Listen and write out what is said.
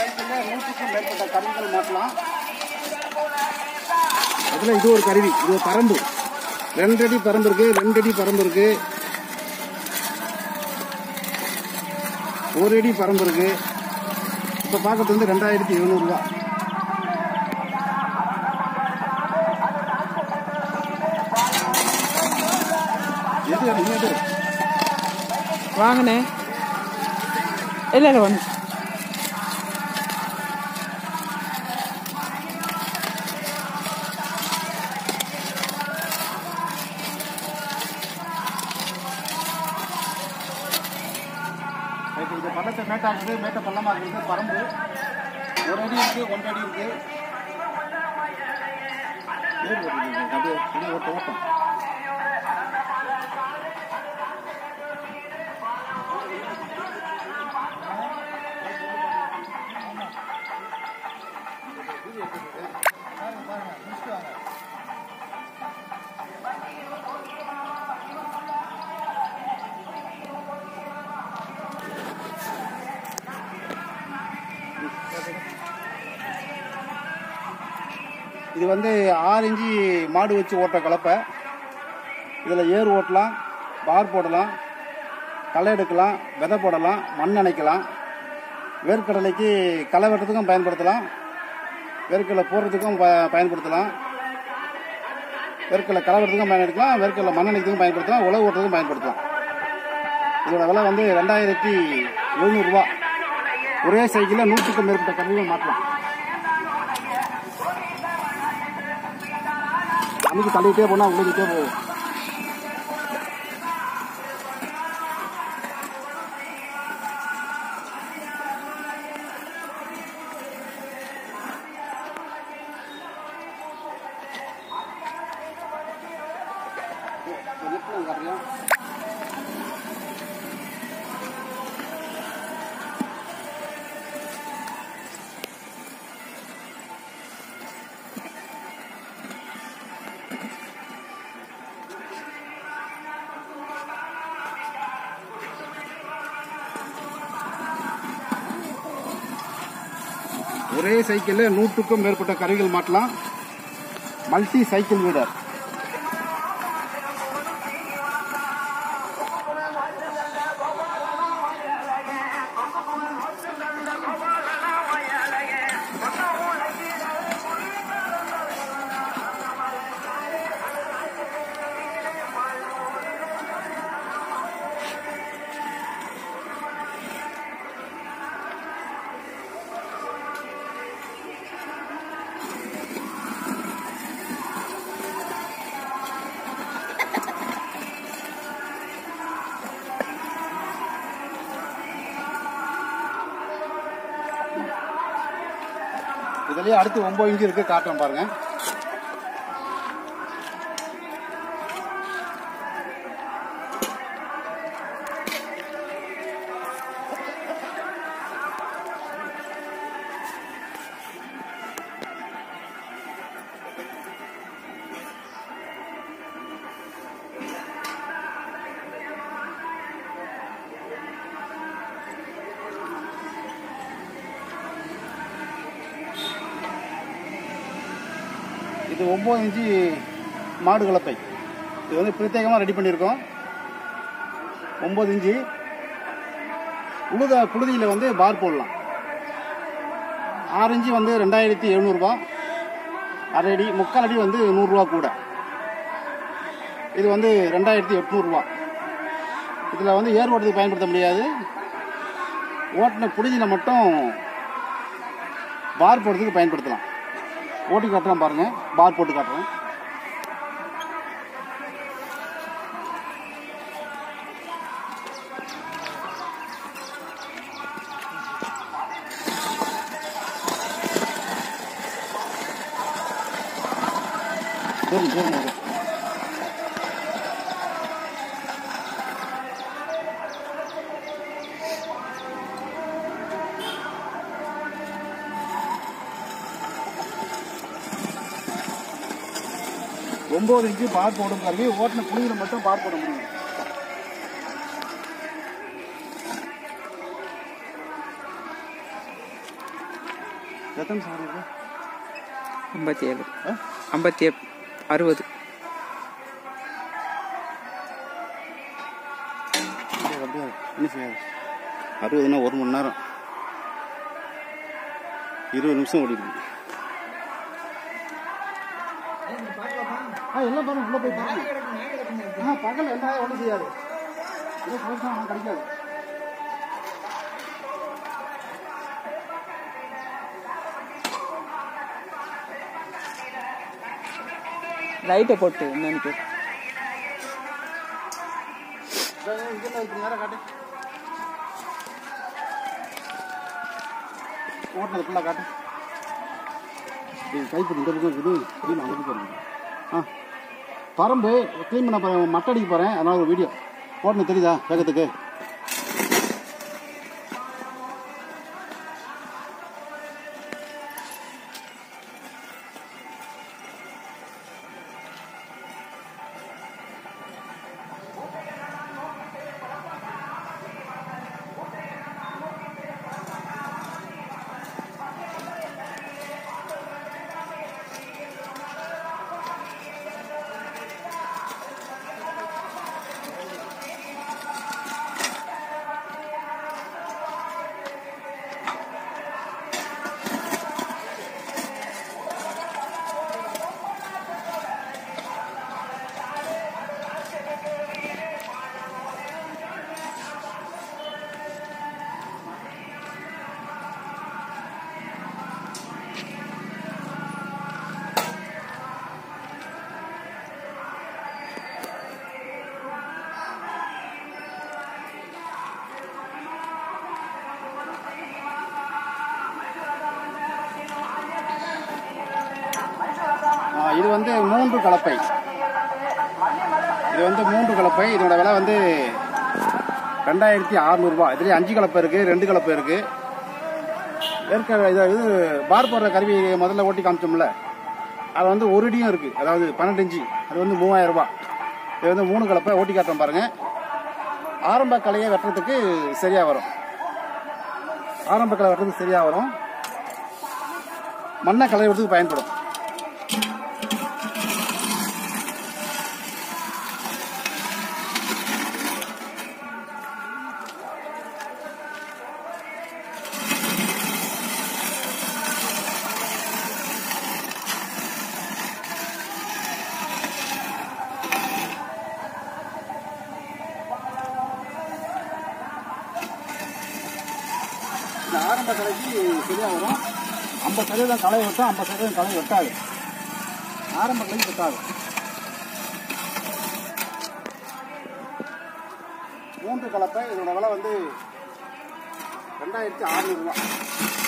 சைக்கிளில் நூற்றுக்கும் மேற்பட்ட கருவிகள் மாட்டலாம் அதில் இது ஒரு கருவி இது ஒரு பரம்பு ரெண்டு அடி பரம்பு இருக்கு ரெண்டு அடி பரம்பு இருக்கு ஒரு அடி பரம்பு இருக்கு இப்போ பார்க்கறது வந்து ரெண்டாயிரத்தி எழுநூறுவா எது அது எது வாங்கண்ணே இல்லை இல்லை வந்து இப்போ இது பள்ளத்தை மேட்டாக்குது மேட்டை பள்ளமாக இருக்குது பரம்பு ஒரு அடி இருக்கு ஒன்றரை அடி இருக்கு ஏறு வருது இது. அப்படியே அப்படியே ஓட்ட ஓட்டம் இது வந்து ஆறு இன்ச்சு மாடு வச்சு ஓட்டுற கலப்பை இதில் ஏர் ஓட்டலாம் பார் போடலாம் களை எடுக்கலாம் விதை போடலாம் மண் அணைக்கலாம் வேர்க்கடலைக்கு களை வெட்டுறதுக்கும் பயன்படுத்தலாம் வேர்க்கடலை போடுறதுக்கும் ப பயன்படுத்தலாம் வேர்க்கடலை களை வெட்டுறதுக்கும் பயன்படுத்தலாம் வேர்க்கடலை மண் அணைக்கிறதுக்கும் பயன்படுத்தலாம் உழவு ஓட்டுறதுக்கும் பயன்படுத்தலாம் இதோட விலை வந்து ரெண்டாயிரத்தி எழுநூறுபா ஒரே சைக்கிளில் நூற்றுக்கும் மேற்பட்ட கருவிகள் மாற்றலாம் அன்னைக்கு தள்ளிக்கிட்டே போனால் உழுதுகிட்டே போகும் ஒரே சைக்கிளில் நூற்றுக்கும் மேற்பட்ட கருவிகள் மாட்டலாம் மல்டி சைக்கிள் வீடர் இதுலயே அடுத்து ஒன்பது இன்ச்சு இருக்கு காட்டுறேன் பாருங்க இது ஒம்பது இன்ச்சு மாடு கலப்பை இது வந்து பிரத்யேகமாக ரெடி பண்ணியிருக்கோம் ஒம்பது இன்ச்சு உழுத புழுதியில் வந்து பார் போடலாம் ஆறு இன்ச்சு வந்து ரெண்டாயிரத்தி எழுநூறுபா அரை அடி முக்கால் அடி வந்து நூறுரூவா கூட இது வந்து ரெண்டாயிரத்தி எட்நூறுபா இதில் வந்து ஏர் ஓட்டத்துக்கு பயன்படுத்த முடியாது ஓட்டின புழுதியில் மட்டும் பார் போடுறதுக்கு பயன்படுத்தலாம் ஓட்டி காட்டுறேன் பாருங்க பார் போட்டு காட்டுறேன் சரி சரி ஒன்பது இன்ச்சு பார் போடும் கல்வி ஓட்டின புளியில் மட்டும் பார் போட முடியும் எத்தனை சாரி இருக்கு ஐம்பத்தி ஏழு ஆ? ஐம்பத்தி எட் அறுபது அப்படியே அப்படியே என்ன செய்யாது அறுபதுன்னா ஒரு மணி நேரம் இருபது நிமிஷம் ஓடிடுது ஆ எல்லாம் பாருங்க உள்ள போய் பாருங்க ஆ பகல் என்ன ஒன்றும் செய்யாது ஏதோ போயிட்டு ஆனால் கிடைக்காது லைட்டை போட்டு என்னன்னு கேட்டு இதில் இப்படி நேரம் காட்டு ஓட்டினது ஃபுல்லாக காட்டு இது கைப்பிடி இந்த பக்கம் இருக்குது இது அந்த பக்கம் இருக்குது ஆ பரம்பு க்ளீன் பண்ண போகிறேன் மட்டை அடிக்க போகிறேன் அதனால ஒரு வீடியோ ஓட்டணும் தெரியுதா வேகத்துக்கு ஆ, இது வந்து மூன்று கலப்பை இது வந்து மூன்று கலப்பை இதோட விலை வந்து ரெண்டாயிரத்தி அறநூறுபா இதுலேயே அஞ்சு கலப்பை இருக்குது ரெண்டு கலப்பை இருக்குது ஏற்கனவே இது இது பார் போடுற கருவி முதல்ல ஓட்டி காமிச்சோம்ல அது வந்து ஒரு அடியும் இருக்குது அதாவது பன்னெண்டு இன்ச்சு அது வந்து மூவாயிரம் ரூபாய் இது வந்து மூணு கலப்பை ஓட்டி காட்டுறோம் பாருங்கள் ஆரம்ப கலையை வெட்டுறதுக்கு சரியாக வரும் ஆரம்ப கலை வெட்டுறதுக்கு சரியாக வரும் மண்ணை கலை வெட்டுறதுக்கு பயன்படும் இந்த ஆரம்ப கலைக்கு சரியாக வரும் ஐம்பது சதவீதம் களை வெட்டும் ஐம்பது சதவீதம் களை வெட்டாது ஆரம்ப கலைக்கு வெட்டாது மூன்று கலப்பை இதோட விலை வந்து ரெண்டாயிரத்தி அறநூறுவா